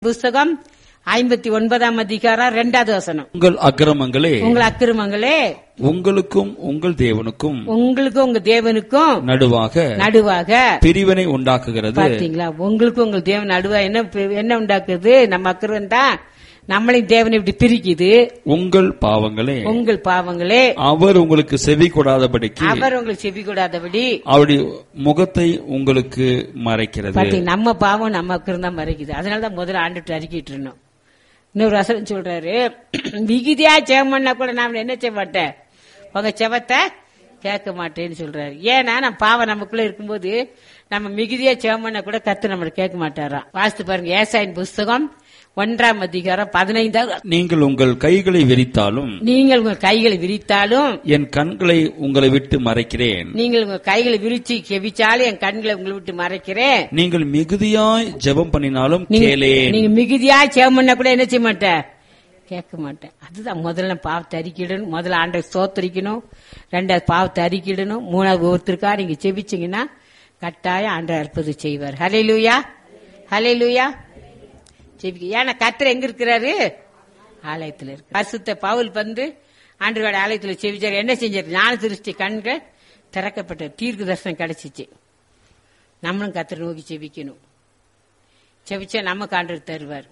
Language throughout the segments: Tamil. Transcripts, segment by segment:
புஸ்தகம் ஐம்பத்தி ஒன்பதாம் அதிகாரம் ரெண்டாவது வசனம் உங்கள் அக்கிரமங்களே உங்கள் அக்கிரமங்களே உங்களுக்கும் உங்கள் தேவனுக்கும் உங்களுக்கும் உங்க தேவனுக்கும் நடுவாக நடுவாக பிரிவினை உண்டாக்குகிறது பாத்தீங்களா உங்களுக்கும் உங்கள் தேவன் நடுவா என்ன என்ன உண்டாக்குது நம்ம அக்கிரம் தான் நம்மளையும் தேவனை இப்படி பிரிக்குது உங்கள் பாவங்களே உங்கள் பாவங்களே அவர் உங்களுக்கு செவி கொடாதபடிக்கு அவர் உங்களுக்கு செவி கூடாதபடி அவருடைய முகத்தை உங்களுக்கு மறைக்கிறது பாத்தீங்க நம்ம பாவம் நம்ம அக்கிரம் தான் மறைக்குது அதனாலதான் முதல்ல ஆண்டுட்டு அறிக்கிட்டு இருந்தோம் இன்னொரு வசனம் சொல்றாரு மிகுதியா ஜெபம் பண்ணா கூட நான் என்ன செய்ய மாட்டேன் உங்க செவத்தை கேட்க மாட்டேன்னு சொல்றாரு ஏன்னா நம்ம பாவம் நமக்குள்ள இருக்கும்போது நம்ம மிகுதியா ஜெபம் பண்ணா கூட கத்து நம்மள கேட்க மாட்டாராம் வாசித்து பாருங்க ஏசாயின் புஸ்தகம் ஒன்றாம் அதிகாரம் பதினைந்தாவது நீங்கள் உங்கள் கைகளை விரித்தாலும் நீங்கள் உங்கள் கைகளை விரித்தாலும் என் கண்களை உங்களை விட்டு மறைக்கிறேன் நீங்கள் உங்க கைகளை விரிச்சு கெவிச்சாலும் என் கண்களை உங்களை விட்டு மறைக்கிறேன் நீங்கள் மிகுதியாய் ஜெபம் பண்ணினாலும் நீங்க- கேளேன் நீங்க மிகுதியா ஜெபம் பண்ணா கூட என்ன செய்ய மாட்டேன் கேட்க மாட்டேன் அதுதான் முதல்ல நான் பாவத்தை அறிக்கிடணும் முதல்ல ஆண்டை சோத்தரிக்கணும் ரெண்டாவது பாவத்தை அறிக்கிடணும் மூணாவது ஒருத்தருக்கா நீங்க செபிச்சீங்கன்னா கட்டாயம் ஆண்டை அற்புது செய்வார் ஹலே லூயா ஹலே லூயா செபிக்க ஏன்னா கத்தர் எங்க இருக்கிறாரு ஆலயத்துல இருக்கு பரிசுத்த பவுல் வந்து ஆண்டரோட ஆலயத்துல செவிச்சார் என்ன செஞ்சார் ஞான திருஷ்டி கண்கள் திறக்கப்பட்ட தீர்க்க தரிசனம் கிடைச்சிச்சு நம்மளும் கத்தரை நோக்கி செபிக்கணும் செபிச்சா நம்ம காண்டு தருவார்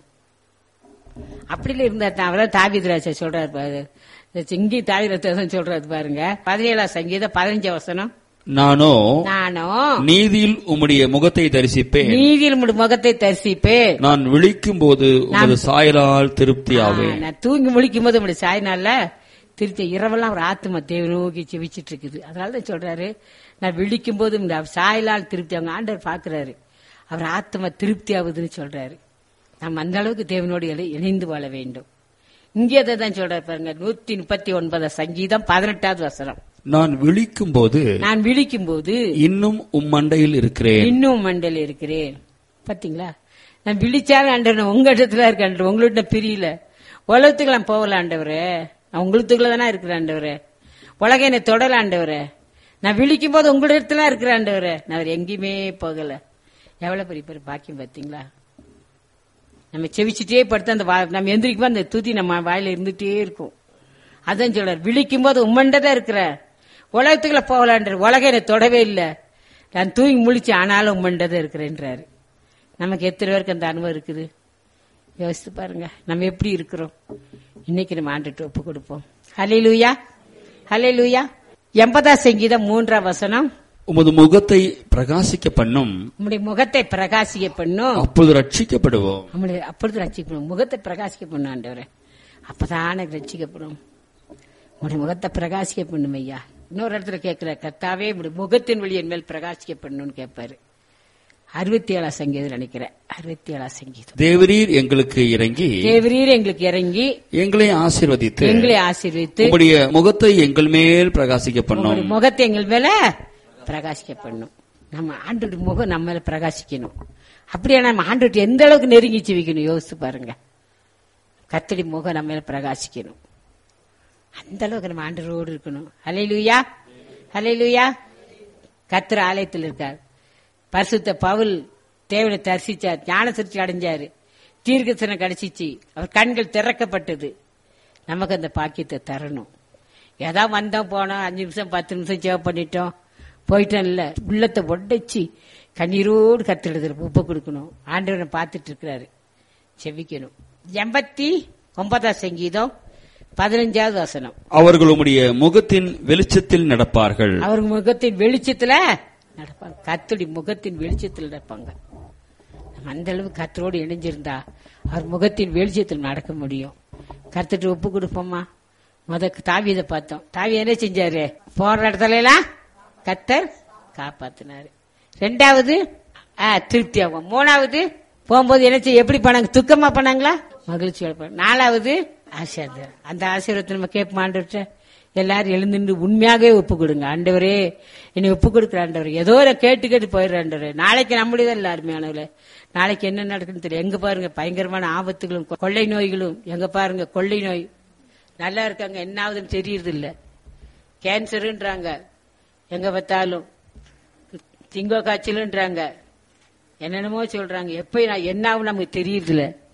அப்படில இருந்தா தான் அவதான் தாவிதராஜா சொல்றாரு பாரு இங்கேயும் தாவிரத்தான் சொல்றாரு பாருங்க பதினேழாம் சங்கீதம் பதினஞ்சு வசனம் நானோ நானும் நீதியில் உம்முடைய முகத்தை தரிசிப்பேன் நீதியில் உம்முடைய முகத்தை தரிசிப்பேன் நான் விழிக்கும் போது உமது சாயலால் திருப்தியாவேன் நான் தூங்கி முழிக்கும் போது நம்முடைய சாய்நாள்ல திருத்த இரவெல்லாம் ஒரு ஆத்மா தேவ நோக்கி செவிச்சிட்டு இருக்குது அதனால தான் சொல்றாரு நான் விழிக்கும் போது இந்த சாயலால் திருப்தி அவங்க ஆண்டவர் பாக்குறாரு அவர் ஆத்மா திருப்தி ஆகுதுன்னு சொல்றாரு நம்ம அந்த அளவுக்கு தேவனோடு இணை- இணைந்து வாழ வேண்டும் இங்கே அதை தான் சொல்றாரு பாருங்க நூத்தி முப்பத்தி ஒன்பதாம் சங்கீதம் பதினெட்டாவது வசனம் நான் விழிக்கும் போது நான் விழிக்கும் போது இன்னும் உம் மண்டையில் இருக்கிறேன் இன்னும் மண்டல இருக்கிறேன் பாத்தீங்களா நான் விழிச்சாலும் ஆண்டவர் உங்க இடத்துல இருக்க ஆண்டவர் உங்கள்ட்ட பிரியல உலகத்துக்கு நான் போகல ஆண்டவரே நான் உங்களுக்குள்ள தானே இருக்கிற ஆண்டவரே உலக என்னை தொடல ஆண்டவரே நான் விழிக்கும் போது உங்க இடத்துல இருக்கிற ஆண்டவரே நான் வேற எங்கேயுமே போகல எவ்வளவு பெரிய பெரிய பாக்கியம் பாத்தீங்களா நம்ம செவிச்சுட்டே படுத்து அந்த வா- நம்ம எந்திரிக்கும் அந்த துதி நம்ம வாயில இருந்துட்டே இருக்கும் அதான் சொல்றார் விழிக்கும் போது உம்மண்டதான் இருக்கிற உலகத்துக்குள்ள போகலான்ற உலகம் என்னை தொடவே இல்லை நான் தூங்கி முழிச்சு ஆனாலும் உம்மண்டதான் இருக்கிறேன்றாரு நமக்கு எத்தனை பேருக்கு அந்த அனுபவம் இருக்குது யோசித்து பாருங்க நம்ம எப்படி இருக்கிறோம் இன்னைக்கு நம்ம ஆண்டுட்டு ஒப்பு கொடுப்போம் ஹலே லூயா ஹலே லூயா எண்பதாம் சங்கீதம் மூன்றாம் வசனம் உமது முகத்தை பிரகாசிக்க பண்ணும் நம்முடைய முகத்தை பிரகாசிக்க பண்ணும் அப்பொழுது ரட்சிக்கப்படுவோம் நம்முடைய அப்பொழுது ரட்சிக்கணும் முகத்தை பிரகாசிக்க பண்ணும் ஆண்டவரே அப்பதான் எனக்கு ரட்சிக்கப்படும் உங்களுடைய முகத்தை பிரகாசிக்க பண்ணும் ஐயா இன்னொரு இடத்துல கேட்கிற கர்த்தாவே உங்களுடைய முகத்தின் வழி என் மேல் பிரகாசிக்க பண்ணணும்னு கேட்பாரு அறுபத்தி ஏழாம் சங்கீதம் நினைக்கிறேன் அறுபத்தி ஏழாம் சங்கீதம் தேவரீர் எங்களுக்கு இறங்கி தேவரீர் எங்களுக்கு இறங்கி எங்களை ஆசீர்வதித்து எங்களை ஆசீர்வித்து உம்முடைய முகத்தை எங்கள் மேல் பிரகாசிக்க பண்ணும் உங்களுடைய முகத்தை எங்கள் மேல பிரகாசிக்க பண்ணும் நம்ம ஆண்டோட முகம் நம்ம மேல பிரகாசிக்கணும் அப்படியே நம்ம ஆண்டோட எந்த அளவுக்கு நெருங்கி வைக்கணும் யோசிச்சு பாருங்க கத்தடி முகம் நம்ம மேல பிரகாசிக்கணும் அந்த அளவுக்கு நம்ம ஆண்டரோடு இருக்கணும் ஹalleluya ஹalleluya கத்திர ஆலயத்தில் இருக்கார் பரிசுத்த பவுல் தேவனை தரிசிச்சார் ஞான திருச்சி அடைஞ்சாரு தீர்க்கசனம் கிடைச்சிச்சு அவர் கண்கள் திறக்கப்பட்டது நமக்கு அந்த பாக்கியத்தை தரணும் ஏதா வந்தோம் போனோம் அஞ்சு நிமிஷம் பத்து நிமிஷம் சேவ் பண்ணிட்டோம் போயிட்டோம் இல்ல உள்ளத்தை உடைச்சி கண்ணீரோடு கத்திடுது உப்பு கொடுக்கணும் ஆண்டவனை பார்த்துட்டு இருக்கிறாரு செவிக்கணும் எண்பத்தி ஒன்பதாம் சங்கீதம் பதினஞ்சாவது வசனம் அவர்கள் உம்முடைய முகத்தின் வெளிச்சத்தில் நடப்பார்கள் அவர் முகத்தின் வெளிச்சத்துல நடப்பாங்க கத்துடி முகத்தின் வெளிச்சத்தில் நடப்பாங்க நம்ம அந்த அளவு கத்தரோடு இணைஞ்சிருந்தா அவர் முகத்தின் வெளிச்சத்தில் நடக்க முடியும் கத்துட்டு ஒப்பு கொடுப்போமா முத தாவியதை பார்த்தோம் தாவி என்ன செஞ்சாரு போற இடத்துல எல்லாம் கத்தர் காப்பாத்தினாரு ரெண்டாவது ஆ, திருப்தி ஆகும் மூணாவது போகும்போது என்ன செய்ய எப்படி பண்ணாங்க துக்கமா பண்ணாங்களா மகிழ்ச்சியோட பண்ணாங்க. நாலாவது ஆசீர்வாதம் அந்த ஆசீர்வாதத்தை நம்ம கேட்போம் ஆண்டவர்கிட்ட எல்லாரும் எழுந்துட்டு உண்மையாகவே ஒப்பு கொடுங்க ஆண்டவரே என்னை ஒப்பு கொடுக்குற ஆண்டவர் ஏதோ ஒரு கேட்டு கேட்டு போயிடுற ஆண்டவரே நாளைக்கு நம்மளுதான் எல்லாருமே ஆனவர்களே நாளைக்கு என்ன நடக்குன்னு தெரியும் எங்க பாருங்க பயங்கரமான ஆபத்துகளும் கொள்ளை நோய்களும் எங்க பாருங்க கொள்ளை நோய் நல்லா இருக்காங்க என்ன ஆகுதுன்னு தெரியறது இல்ல கேன்சருன்றாங்க எங்க பார்த்தாலும் திங்கோ காய்ச்சலுன்றாங்க என்னென்னமோ சொல்றாங்க எப்ப நான் என்ன ஆகும் நமக்கு தெரியறதில்ல